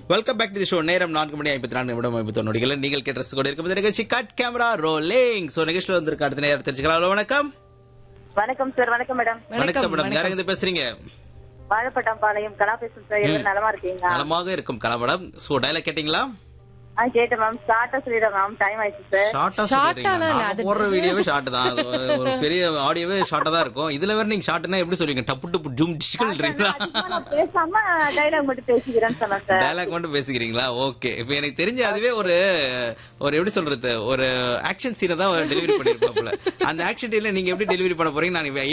welcome back to the show நேரம் நான்கு மணி ஐம்பத்தி நான்கு நிமிடம் ஐம்பத்தி நொடிகள் நீங்கள் கேட்ட ரசித்து கொண்டு இருக்கும் நிகழ்ச்சி கட் கேமரா ரோலிங் சோ நிகழ்ச்சியில் வந்திருக்க அடுத்த நேரம் தெரிஞ்சுக்கலாம் ஹலோ வணக்கம் வணக்கம் சார் வணக்கம் மேடம் வணக்கம் மேடம் யாருங்க இருந்து பேசுறீங்க வாழைப்பட்டம் பாளையம் கலா பேசுறேன் சார் எல்லாம் நலமா இருக்கீங்களா நலமாக இருக்கும் கலவடம் சோ டயலாக் கேட்டீங்களா ஆ கேட்டேன் மேம் ஸ்டார்ட்டா சொல்லிடுறேன் மேம் டைம் ஆயிடுச்சு சார் ஷார்ட்டா Short சொல்றீங்க ஆனா இல்ல, நான் அது- போடுற வீடியோவே ஷார்ட் தான் அது ஒரு பெரிய ஆடியோவே ஷார்ட்டா தான் இருக்கும் இதுல வேற நீங்க ஷார்ட்னா எப்படி சொல்லுவீங்க டப்பு டப்பு ஜூம் டிஷ்கல்ன்றீங்களா அதிகமா நான் பேசாம டைலாக் மட்டும் பேசிக்கிறேன்னு சொன்னேன் சார் டயலாக் மட்டும் பேசிக்கிறீங்களா ஓகே இப்போ எனக்கு தெரிஞ்ச அதுவே ஒரு ஒரு எப்படி சொல்றது ஒரு ஆக்ஷன் சீனை தான் டெலிவரி பண்ணிருப்பாப்ல அந்த ஆக்ஷன் டீல நீங்க எப்படி டெலிவரி பண்ண போறீங்க நான்